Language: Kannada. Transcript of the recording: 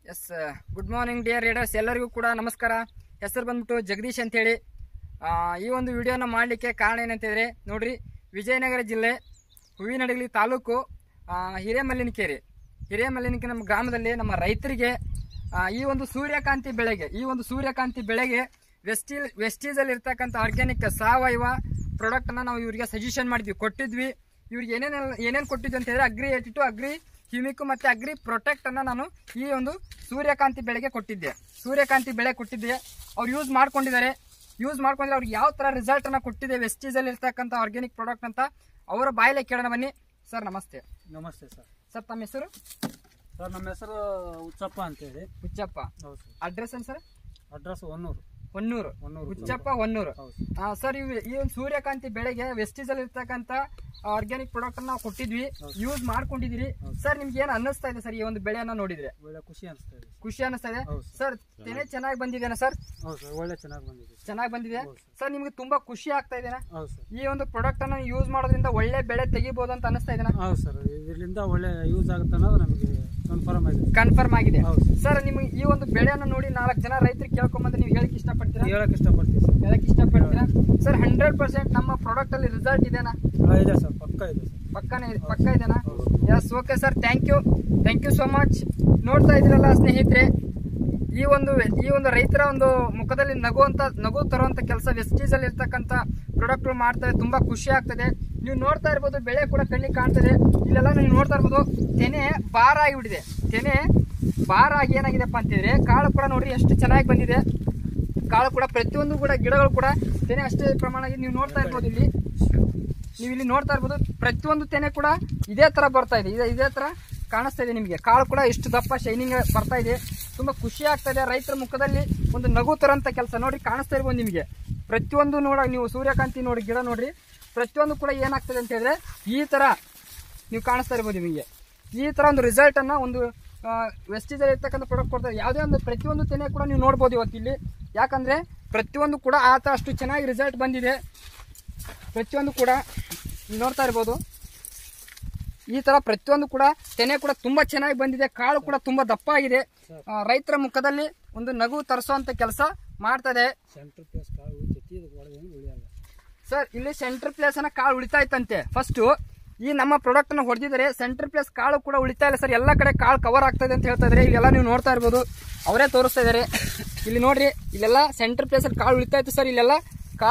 S good morning dear readers ಎಲ್ಲರಿಗೂ ಕೂಡ ನಮಸ್ಕಾರ ಹೆಸರು ಬಂದ್ಬಿಟ್ಟು ಜಗದೀಶ್ ಅಂತೇಳಿ ಆ, ಈ ಒಂದು ವಿಡಿಯೋನ ಮಾಡಲಿಕ್ಕೆ ಕಾರಣ ಏನಂತಂದರೆ ನೋಡ್ರಿ ವಿಜಯನಗರ ಜಿಲ್ಲೆ ಹೂವಿನಡಗಲಿ ತಾಲೂಕು ಆ, ಹಿರೇಮಲ್ಲಿನಕೇರಿ ಹಿರೇಮಲ್ಲಿನಕೆ ನಮ್ಮ ಗ್ರಾಮದಲ್ಲಿ ನಮ್ಮ ರೈತರಿಗೆ ಆ, ಈ ಒಂದು ಸೂರ್ಯಕಾಂತಿ ಬೆಳೆಗೆ ಈ ಒಂದು ಸೂರ್ಯಕಾಂತಿ ಬೆಳೆಗೆ ವೆಸ್ಟೀಲ್ ವೆಸ್ಟೀಸಲ್ಲಿ ಇರ್ತಕ್ಕಂಥ ಆರ್ಗ್ಯಾನಿಕ್ ಸಾವಯವ ಪ್ರಾಡಕ್ಟನ್ನು ನಾವು ಇವರಿಗೆ ಸಜೆಷನ್ ಮಾಡಿದ್ವಿ ಕೊಟ್ಟಿದ್ವಿ ಇವ್ರಿಗೆ ಏನೇನೆಲ್ಲ ಏನೇನು ಕೊಟ್ಟಿದ್ವಿ ಅಂತ ಹೇಳಿದ್ರೆ agri AT two agri humic ಮತ್ತು ಅಗ್ರಿ ಪ್ರೊಟೆಕ್ಟನ್ನು ನಾನು ಈ ಒಂದು ಸೂರ್ಯಕಾಂತಿ ಬೆಳೆಗೆ ಕೊಟ್ಟಿದ್ದೆ ಸೂರ್ಯಕಾಂತಿ ಬೆಳೆ ಕೊಟ್ಟಿದ್ದೆ ಅವ್ರು ಯೂಸ್ ಮಾಡ್ಕೊಂಡಿದ್ದಾರೆ ಯೂಸ್ ಮಾಡ್ಕೊಂಡ್ರೆ ಅವ್ರಿಗೆ ಯಾವ ಥರ ರಿಸಲ್ಟನ್ನು ಕೊಟ್ಟಿದೆ ವೆಸ್ಟೀಸಲ್ಲಿ ಇರ್ತಕ್ಕಂಥ ಆರ್ಗ್ಯಾನಿಕ್ ಪ್ರಾಡಕ್ಟ್ ಅಂತ ಅವರ ಬಾಯಲ್ಲೇ ಕೇಳೋಣ ಬನ್ನಿ ಸರ್ ನಮಸ್ತೆ ನಮಸ್ತೆ ಸರ್ ಸರ್ ತಮ್ಮ ಹೆಸರು ಸರ್ ನಮ್ಮ ಹೆಸರು ಹುಚ್ಚಪ್ಪ ಅಂತೇಳಿ ಹುಚ್ಚಪ್ಪ ಹೌದು ಸರ್ ಅಡ್ರೆಸ್ ಏನು ಸರ್ ಅಡ್ರೆಸ್ ಹೊನ್ನೂರು ಹೊನ್ನೂರು ಹೊನ್ನೂರು ಹುಚ್ಚಪ್ಪ ಹೊನ್ನೂರು ಹೌದು ಆ, ಸರ್ ಇವು ಈ ಒಂದು ಸೂರ್ಯಕಾಂತಿ ಬೆಳೆಗೆ ವೆಸ್ಟೀಸಲ್ಲಿ ಇರ್ತಕ್ಕಂಥ ಆರ್ಗ್ಯಾನಿಕ್ ಪ್ರಾಡಕ್ಟ್ ನಾವು ಕೊಟ್ಟಿದ್ವಿ ಯೂಸ್ ಮಾಡ್ಕೊಂಡಿದ್ದೀರಿ ಸರ್ ನಿಮ್ಗೆ ಏನು ಅನ್ನಿಸ್ತಾ ಇದೆ ಸರ್ ಈ ಒಂದು ಬೆಳೆಯನ್ನ ನೋಡಿದ್ರೆ ಒಳ್ಳೆ ಖುಷಿ ಅನಿಸ್ತಾ ಇದೆ ಖುಷಿ ಅನ್ನಿಸ್ತಾ ಇದೆ ಹೌದು ಸರ್ ತೆನೆ ಚೆನ್ನಾಗಿ ಬಂದಿದೆನಾ ಸರ್ ಹೌದು ಸರ್ ಒಳ್ಳೆ ಚೆನ್ನಾಗಿ ಬಂದಿದೆ ಸರ್ ಚೆನ್ನಾಗಿ ಬಂದಿದೆ ಸರ್ ನಿಮ್ಗೆ ತುಂಬಾ ಖುಷಿ ಆಗ್ತಾ ಇದೆನಾ ಹೌದು ಸರ್ ಈ ಒಂದು ಪ್ರಾಡಕ್ಟ್ ಅನ್ನ ಯೂಸ್ ಮಾಡೋದ್ರಿಂದ ಒಳ್ಳೆ ಬೆಳೆ ತೆಗಿಬಹುದು ಅಂತ ಅನಿಸ್ತಾ ಇದೆನಾ ಹೌದು ಸರ್ ಇದರಿಂದ ಒಳ್ಳೆ ಯೂಸ್ ಆಗುತ್ತೆ ಅನ್ನೋದು ನಮಗೆ ಕನ್ಫರ್ಮ್ ಆಗಿದೆ ಕನ್ಫರ್ಮ್ ಆಗಿದೆ ಹೌದು ಸರ್ ನಿಮ್ಗೆ ಈ ಒಂದು ಬೆಳೆಯನ್ನು ನೋಡಿ ನಾಲ್ಕು ಜನ ರೈತರು ಕೇಳ್ಕೊಂಬಂದ್ರೆ ನೀವು ಹೇಳಕ್ ಇಷ್ಟಪಡ್ತೀರಾ ಹೇಳಕ್ ಇಷ್ಟಪಡ್ತೀವಿ ಸರ್ ಹೇಳಕ್ ಇಷ್ಟಪಡ್ತೀರಾ ಸರ್ ಹಂಡ್ರೆಡ್ ಪರ್ಸೆಂಟ್ ನಮ್ಮ ಪ್ರಾಡಕ್ಟ್ ಅಲ್ಲಿ ರಿಸಲ್ಟ್ ಇದೆನಾ ಹಾ, ಇದೆ ಸರ್ ಪಕ್ಕ ಇದೆ ಸರ್ ಪಕ್ಕನೇ ಪಕ್ಕ ಇದೆನಾ yes okay sir thank you thank you so much ನೋಡ್ತಾ ಇದ್ದೀರಲ್ಲ ಸ್ನೇಹಿತರೆ ಈ ಒಂದು ಈ ಒಂದು ರೈತರ ಒಂದು ಮುಖದಲ್ಲಿ ನಗುವಂತ ನಗು ತರುವಂತ ಕೆಲಸ ವೆಸ್ಟೀಸ್ ಅಲ್ಲಿ ಇರ್ತಕ್ಕಂಥ ಪ್ರಾಡಕ್ಟ್ ಮಾಡ್ತಾರೆ ತುಂಬಾ ಖುಷಿ ಆಗ್ತದೆ ನೀವು ನೋಡ್ತಾ ಇರ್ಬೋದು ಬೆಳೆ ಕೂಡ ಕಣ್ಣಿಗೆ ಕಾಣ್ತದೆ ಇಲ್ಲೆಲ್ಲ ನೀವು ನೋಡ್ತಾ ಇರ್ಬೋದು ತೆನೆ ಭಾರ ಆಗಿಬಿಟ್ಟಿದೆ ತೆನೆ ಭಾರ ಆಗಿ ಏನಾಗಿದೆಪ್ಪ ಅಂತಿದ್ರೆ ಕಾಳು ಕೂಡ ನೋಡ್ರಿ ಎಷ್ಟು ಚೆನ್ನಾಗಿ ಬಂದಿದೆ ಕಾಳು ಕೂಡ ಪ್ರತಿಯೊಂದು ಕೂಡ ಗಿಡಗಳು ಕೂಡ ತೆನೆ ಅಷ್ಟೇ ಪ್ರಮಾಣ ಆಗಿ ನೀವು ನೋಡ್ತಾ ಇರ್ಬೋದು ಇಲ್ಲಿ ನೀವು ಇಲ್ಲಿ ನೋಡ್ತಾ ಇರ್ಬೋದು ಪ್ರತಿಯೊಂದು ತೆನೆ ಕೂಡ ಇದೇ ತರ ಬರ್ತಾ ಇದೆ ಇದೇ- ಇದೇ ತರ ಕಾಣಿಸ್ತಾ ಇದೆ ನಿಮಗೆ ಕಾಳು ಕೂಡ ಇಷ್ಟು ದಪ್ಪ ಶೈನಿಂಗ್ ಬರ್ತಾ ಇದೆ ತುಂಬಾ ಖುಷಿ ಆಗ್ತಾ ಇದೆ ರೈತರ ಮುಖದಲ್ಲಿ ಒಂದು ನಗು ತರಂತ ಕೆಲಸ ನೋಡಿ ಕಾಣಿಸ್ತಾ ಇರ್ಬೋದು ನಿಮಗೆ ಪ್ರತಿಯೊಂದು ನೋಡ ನೀವು ಸೂರ್ಯಕಾಂತಿ ನೋಡಿ ಗಿಡ ನೋಡ್ರಿ ಪ್ರತಿಯೊಂದು ಕೂಡ ಏನಾಗ್ತದೆ ಅಂತ ಹೇಳಿದ್ರೆ ಈ ತರ ನೀವು ಕಾಣಿಸ್ತಾ ಇರ್ಬೋದು ನಿಮಗೆ ಈ ತರ ಒಂದು ರಿಸಲ್ಟ್ ಅನ್ನ ಒಂದು ವೆಸ್ಟೀಜಲ್ಲಿ ಇರ್ತಕ್ಕಂಥ ಪ್ರಾಡಕ್ಟ್ ಕೊಡ್ತಾರೆ ಯಾವುದೇ ಒಂದು ಪ್ರತಿಯೊಂದು ತೆನೆ ಕೂಡ ನೀವು ನೋಡ್ಬೋದು ಇವತ್ತು ಇಲ್ಲಿ ಯಾಕಂದ್ರೆ ಪ್ರತಿಯೊಂದು ಕೂಡ ಆ ಥರ ಅಷ್ಟು ಚೆನ್ನಾಗಿ ರಿಸಲ್ಟ್ ಬಂದಿದೆ ಪ್ರತಿಯೊಂದು ಕೂಡ ನೀವು ನೋಡ್ತಾ ಇರ್ಬೋದು ಈ ತರ ಪ್ರತಿಯೊಂದು ಕೂಡ ತೆನೆ ಕೂಡ ತುಂಬಾ ಚೆನ್ನಾಗಿ ಬಂದಿದೆ ಕಾಳು ಕೂಡ ತುಂಬಾ ದಪ್ಪ ಆಗಿದೆ ಆ, ರೈತರ ಮುಖದಲ್ಲಿ ಒಂದು ನಗು ತರಿಸುವಂತ ಕೆಲಸ ಮಾಡ್ತದೆ ಸೆಂಟ್ರ್ ಪ್ಲೇಸ್ ಕಾಳು ಉಳಿತೈತಿ ಇದು ಒಳಗೆ ಉಳಿಯಲ್ಲ ಸರ್ ಇಲ್ಲಿ ಸೆಂಟ್ರ್ ಪ್ಲೇಸ್ ಅನ್ನ ಕಾಳು ಉಳಿತಾ ಇತ್ತಂತೆ ಫಸ್ಟ್ ಈ ನಮ್ಮ ಪ್ರಾಡಕ್ಟ್ ಅನ್ನ ಹೊಡೆದಿದ್ದಾರೆ ಸೆಂಟ್ರ್ ಪ್ಲೇಸ್ ಕಾಳು ಕೂಡ ಉಳಿತಾ ಇಲ್ಲ ಸರ್ ಎಲ್ಲ ಕಡೆ ಕಾಳು ಕವರ್ ಆಗ್ತಾ ಇದೆ ಅಂತ ಹೇಳ್ತಾ ಇದ್ದಾರೆ ಇಲ್ಲೆಲ್ಲ ನೀವು ನೋಡ್ತಾ ಇರ್ಬೋದು ಅವರೇ ತೋರಿಸ್ತಾ ಇದ್ದಾರೆ ಇಲ್ಲಿ ನೋಡ್ರಿ ಇಲ್ಲೆಲ್ಲ ಸೆಂಟ್ರ್ ಪ್ಲೇಸ್ ಅಲ್ಲಿ ಕಾಳು ಉಳಿತಾ ಇತ್ತು ಸರ್ ಇಲ್ಲೆಲ್ಲ